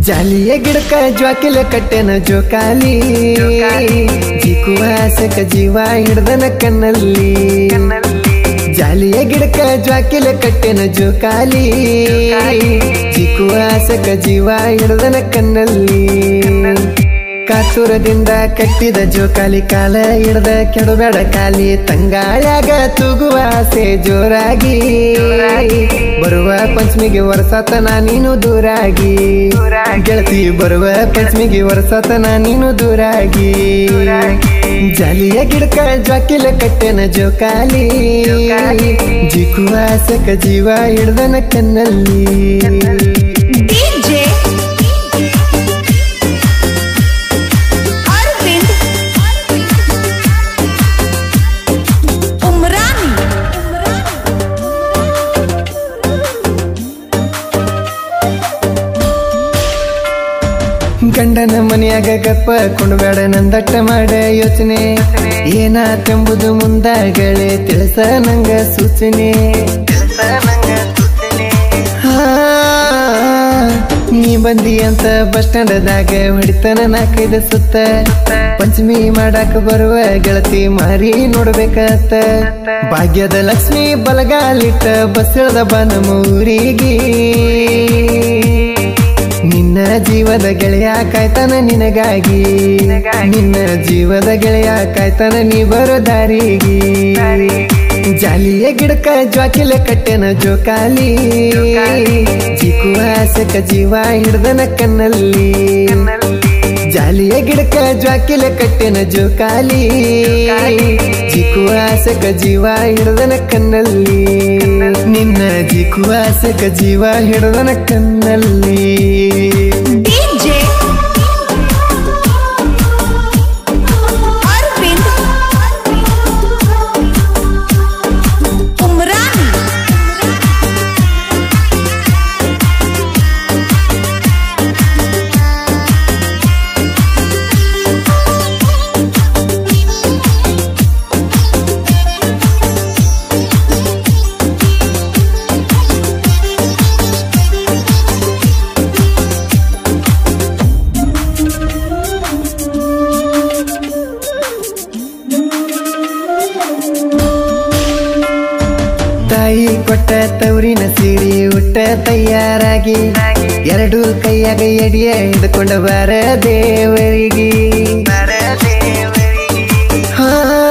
ಜಾಲಿಯ ಗಿಡಕ ಜ್ವಾಕಿಲ ಕಟ್ಟೆನ ಜೋಕಾಲಿ ಜಿಕುವಾಸಕ ಜೀವ ಹಿಡ್ದನ ಕಣ್ಣಲ್ಲಿ ಜಾಲಿಯ ಗಿಡಕ ಜ್ವಾಕಿಲ ಕಟ್ಟೆನ ಜೋಕಾಲಿ ಜಿಕುವಾಸಕ ಜೀವ ಹಿಡ್ದನ ಕಣ್ಣಲ್ಲಿ ಕಾತುರದಿಂದ ಕಟ್ಟಿದ ಜೋಕಾಲಿ ಕಾಲ ಹಿಡ್ದ ಕೆಡಬೇಡ ಕಾಲಿ ತಂಗಾಳ್ಯಾಗ ತೂಗುವ ಆಸೆ ಜೋರಾಗಿ ಬರುವ ಪಂಚಮಿಗೆ ವರ್ಷತನ ನೀನು ದೂರಾಗಿ ಗೆಳತಿ ಬರುವ ಪಂಚಮಿಗೆ ವರ್ಷತನ ನೀನು ದೂರಾಗಿ ಜಾಲಿಯ ಗಿಡಕ ಜ್ವಾಕಿಲ ಕಟ್ಟೆನ ಜೋಕಾಲಿ ಜಿಕುವಾಸಕ ಜೀವ ಹಿಡ್ದನ ಕಣ್ಣಲ್ಲಿ DJ Arvind Umrani ಗಂಡನ ಮನೆಯಾಗ ಗಪ್ಪ ಕುಣಬೇಡ ನಂದಟ್ಟ ಮಾಡ ಯೋಚನೆ ಏನಾತೆಂಬುದು ಮುಂದಾಗಳೆ ತಿಳಿಸ ನಂಗ ಸೂಚನೆ ಹಾ, ನೀ ಬಂದಿ ಅಂತ ಬಸ್ ಸ್ಟ್ಯಾಂಡದಾಗ ಹೊಡಿತನ ನಾಲ್ಕೈದು ಸುತ್ತ ಪಂಚಮಿ ಮಾಡಾಕ ಬರುವ ಗೆಳತಿ ಮಾರಿ ನೋಡ್ಬೇಕತ್ತ ಭಾಗ್ಯದ ಲಕ್ಷ್ಮಿ ಬಲಗಾಲಿಟ್ಟ ಬಸ್ ಇಳ್ದ ಬನ ಊರಿಗೆ ನಿನ್ನ ಜೀವದ ಗೆಳೆಯ ಕಾಯ್ತಾನ ನಿನಗಾಗಿ ನಿನ್ನ ಜೀವದ ಗೆಳೆಯ ಕಾಯ್ತಾನ ನೀ ಬರೋ ದಾರಿಗೆ ಜಾಲಿಯ ಗಿಡಕ ಜ್ವಾಕಿಲ ಕಟ್ಟೆನ ಜೋಕಾಲಿ ಜಿಕುವಾಸಕ ಜೀವ ಹಿಡ್ದನ ಕಣ್ಣಲ್ಲಿ ಜಾಲಿಯ ಗಿಡಕ ಜ್ವಾಕಿಲ ಕಟ್ಟೆನ ಜೋಕಾಲಿ ಜಿಕುವಾಸಕ ಜೀವ ಹಿಡ್ದನ ಕಣ್ಣಲ್ಲಿ ನಿನ್ನ ಜಿಕುವಾಸಕ ಜೀವ ಹಿಡ್ದನ ಕಣ್ಣಲ್ಲಿ DJ Arvind Umrani ತಾಯಿ ಕೊಟ್ಟ ತವರಿನ ಸೀರಿ ಉಟ್ಟ ತಯಾರಾಗಿ ಎರಡು ಕೈಯಾಗ ಎಡಿಯ ಹಿಡ್ಕೊಂಡ ಬಾರ ದೇವರಿಗೆ ಹಾ,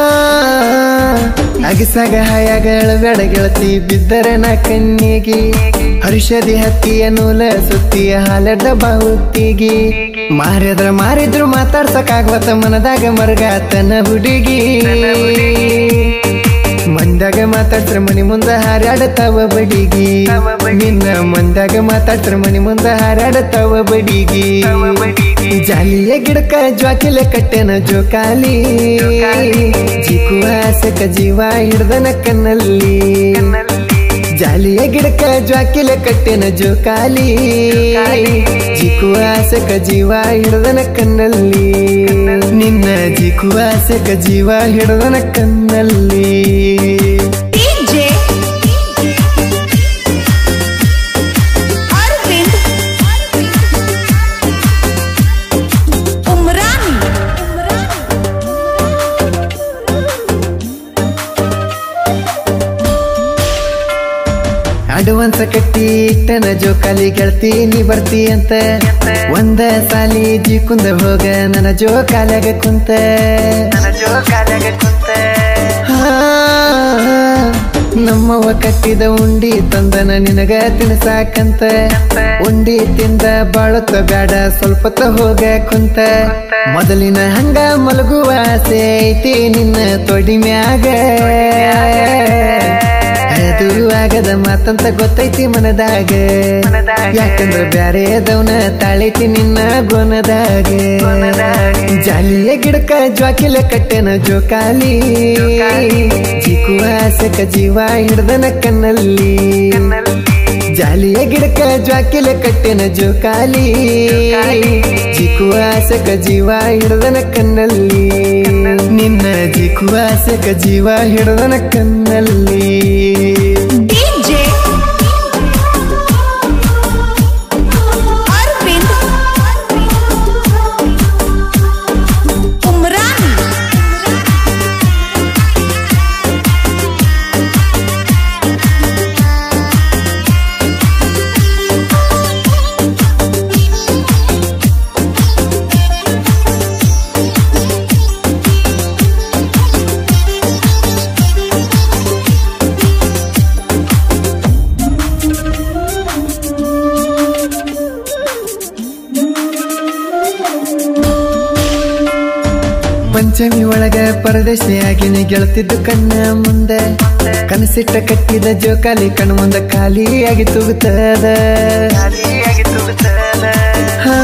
ಅಗಸಾಗ ಹಾಯಾಗಳ ಬೇಡ ಗೆಳತಿ ಬಿದ್ದರ ನಾ ಕಣ್ಣಿಗೆ ಹರುಷದಿ ಹತ್ತಿಯ ನೂಲ ಸುತ್ತಿಯ ಹಾಲಡ್ಡ ಬಾಹುತ್ತಿಗೆ ಮಾರಿದ್ರ ಮಾರಿದ್ರು ಮಾತಾಡ್ಸಕ್ಕಾಗ್ವತ್ತ ಮನದಾಗ ಮರಗಾತನ ಹುಡುಗಿ ಮಂದಾಗ ಮಾತಾಡ್ತ್ರ ಮನಿ ಮುಂದ ಹಾರಾಡತಾವ ಬಡಿಗಿ ನಿನ್ನ ಮಂದಾಗ ಮಾತಾಡ್ತ್ರ ಮನಿ ಮುಂದ ಹಾರಾಡತಾವ ಬಡಿಗಿ ಜಾಲಿಯ ಗಿಡಕ ಜ್ವಾಕಿಲ ಕಟ್ಟೆನ ಜೋಕಾಲಿ ಜಿಕುವಾಸಕ ಜೀವ ಹಿಡ್ದನ ಕಣ್ಣಲ್ಲಿ ಜಾಲಿಯ ಗಿಡಕ ಜ್ವಾಕಿಲ ಕಟ್ಟೆನ ಜೋಕಾಲಿ ಜಿಕುವಾಸಕ ಜೀವ ಹಿಡ್ದನ ಕಣ್ಣಲ್ಲಿ ನಿನ್ನ ಜಿಕುವಾಸಕ ಜೀವ ಹಿಡ್ದನ ಕಣ್ಣಲ್ಲಿ DJ Arvind Umrani ಅಡ್ವಾನ್ಸ್ ಕಟ್ಟಿ ಇಟ್ಟನ ಜೋಕಾಲಿ ಗೆಳತಿ ನೀ ಬರ್ತಿ ಅಂತ ಒಂದ ಸಾಲಿ ಜಿ ಕುಂದ ಹೋಗ ನನ್ನ ಜೋಕಾಲ್ಯಾಗ ಕುಂತ ಹಾ, ನಮ್ಮವ್ವ ಕಟ್ಟಿದ ಉಂಡಿ ತಂದನ ನಿನಗ ತಿನ್ಸಾಕಂತ ಉಂಡಿ ತಿಂದ ಬಾಳುತ್ತ ಬ್ಯಾಡ ಸ್ವಲ್ಪ ಹೋಗ ಕುಂತ ಮೊದಲಿನ ಹಂಗ ಮಲಗುವ ಆಸೆ ಐತಿ ನಿನ್ನ ತೊಡಿ ಮ್ಯಾಗ ಅದು ಆಗದ ಮಾತಂತ ಗೊತ್ತೈತಿ ಮನದಾಗ ಯಾಕಂದ್ರ ಬ್ಯಾರೆದವನ ತಾಳೈತಿ ನಿನ್ನ ಗೊನದಾಗ ಜಾಲಿಯ ಗಿಡಕ ಜ್ವಾಕಿಲ ಕಟ್ಟೆನ ಜೋಕಾಲಿ ಜಿಕುವಾಸಕ ಜೀವ ಹಿಡ್ದನ ಕಣ್ಣಲ್ಲಿ ಜಾಲಿಯ ಗಿಡಕ ಜ್ವಾಕಿಲ ಕಟ್ಟೆನ ಜೋಕಾಲಿ ಜಿಕುವಾಸಕ ಜೀವ ಹಿಡ್ದನ ಕಣ್ಣಲ್ಲಿ ನಿನ್ನ ಜಿಕುವಾಸಕ ಜೀವ ಹಿಡ್ದನ ಕಣ್ಣಲ್ಲಿ DJ Arvind ಪಂಚಮಿ ಒಳಗ ಪರದೇಶಿಯಾಗಿನಿ ಗೆಳತಿದ್ದು ಕಣ್ಣ ಮುಂದೆ ಕನಸಿಟ್ಟ ಕಟ್ಟಿದ ಜೋಕಾಲಿ ಕಣ್ಣ ಮುಂದ ಖಾಲಿಯಾಗಿ ತೂಗುತ್ತದ ಹಾ,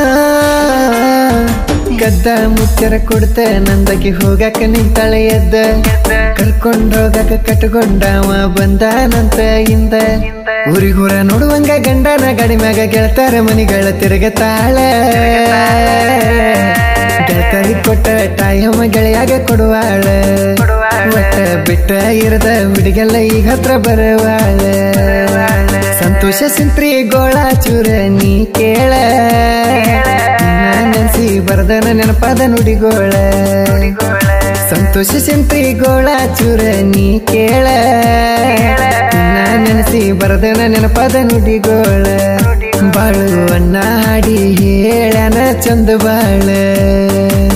ಗದ್ದ ಮುಚ್ಚರ ಕೊಡ್ತ ನಂದಕ್ಕೆ ಹೋಗಾಕ ನಿಂತಾಳೆ ಎದ್ದ ಕರ್ಕೊಂಡ್ ಹೋಗಾಕ ಕಟ್ಕೊಂಡವ ಬಂದಾನಂತ ಇಂದ ಊರಿಗೂರ ನೋಡುವಂಗ ಗಂಡನ ಗಾಡಿ ಮ್ಯಾಗ ಗೆಳತಾರ ಮನಿಗಳ ತಿರುಗತಾಳ ಗೆಳತರಿ ಕೊಟ್ಟ ಟೈಮ ಗೆಳೆಯಾಗ ಕೊಡುವಾಳ ಒಟ್ಟ ಬಿಟ್ಟ ಇರದ ಹುಡುಗೆಲ್ಲ ಈಗ ಹತ್ರ ಬರುವಾಳ ಸಂತೋಷ ಸಿಂತ್ರಿ ಗೋಳ ಚೂರ ನೀ ಕೇಳ ನೆನ್ಸಿ ಬರದನ ನೆನಪಾದ ನುಡಿಗೋಳ ಸಂತೋಷ ಸಿಂತ್ರಿ ಗೋಳ ಚೂರ ನೀ ಕೇಳ ನೆನೆಸಿ ಬರದನ ನೆನಪಾದ ನುಡಿಗೋಳ ಬಾಳು ಅನ್ನ ಹಾಡಿ ಹೇಳನ ಚಂದ ಬಾಳ